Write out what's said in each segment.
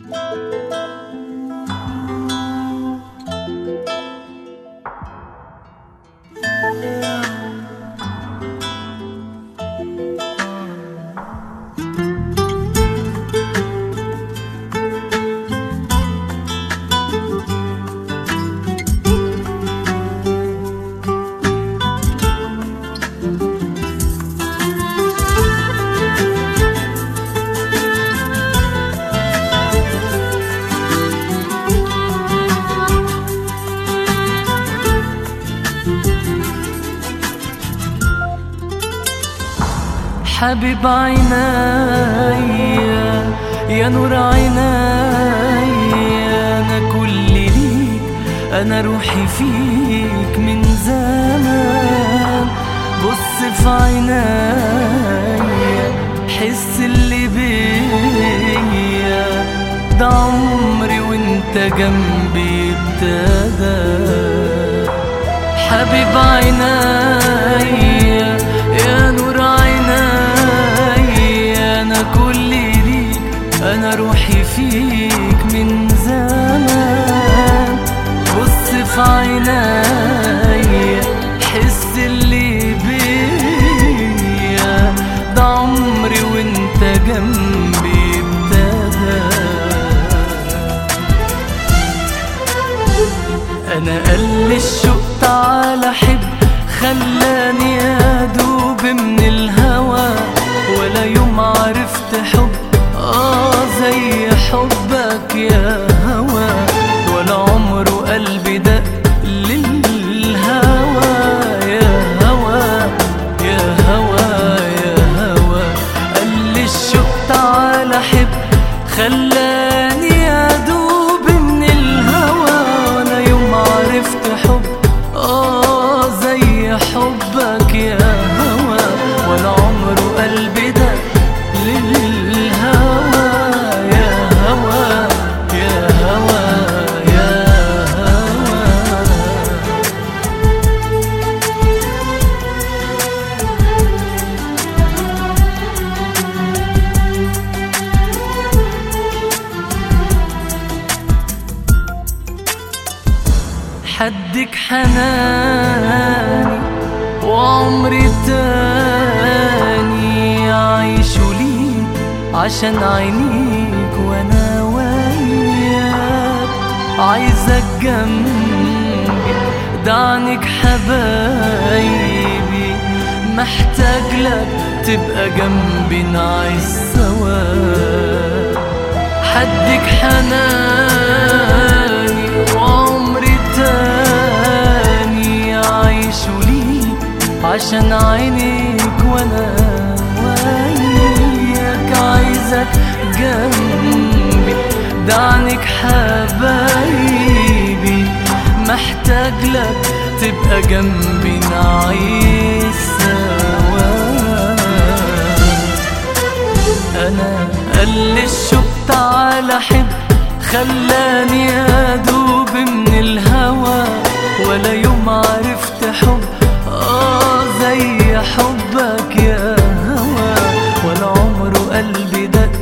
حبيب عيني يا نور عيني انا كل ليك انا روحي فيك من زمان بص في عيني حس اللي بيا ده عمري وانت جنبي ابتدى حبيب عيني يا نور عيني انا كل ليك انا روحي فيك من زمان بص في عيني حس اللي بيا ده عمري وانت جنبي ابتدى انا قل الشوق تعالى حب خلاني ادوب من الهوى ولا يوم عرفت حب اه زي حبك يا هوى ولا عمره قلبي دق للهوى يا هوى يا هوى يا هوى قال لي الشوق تعالى حب خلاني ادوب من الهوى ولا يوم عرفت حب اه زي حبك يا هوى ولا عمره قلبي ده للهوى يا هوى يا هوى يا هوى حدك حناني وعمري تاني عايش ليك عشان عينيك وانا وياك عايزك جنبي دعنك حبايبي محتاج لك تبقى جنبي نعيش سوا حدك حناني وعمري تاني عايش ليك عشان عينيك وانا وياك عايزك جنبي دعنك حبايبي محتاج لك تبقى جنبي نعيش سوا انا قل الشوق تعالى حب خلاني ادوب من الهوى ولا يوم عرفت حب اه زي حبك يا هوى ولا عمره قلبي دق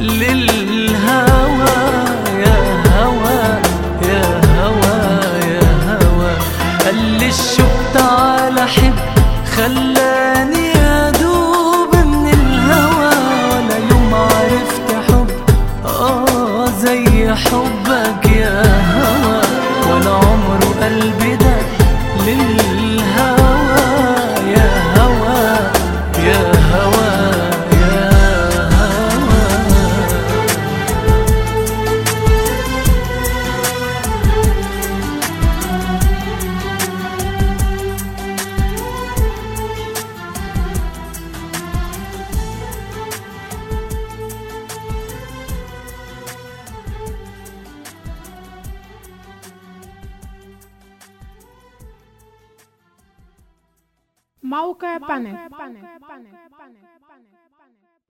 للهوى يا هوى يا هوى يا هوى قال لي الشوق تعالى حب خلاني ادوب من الهوى ولا يوم عرفت حب اه زي حبك يا هوى ولا عمره قلبي ده للهوى يا هوى يا هوى يا هوى موقع بانل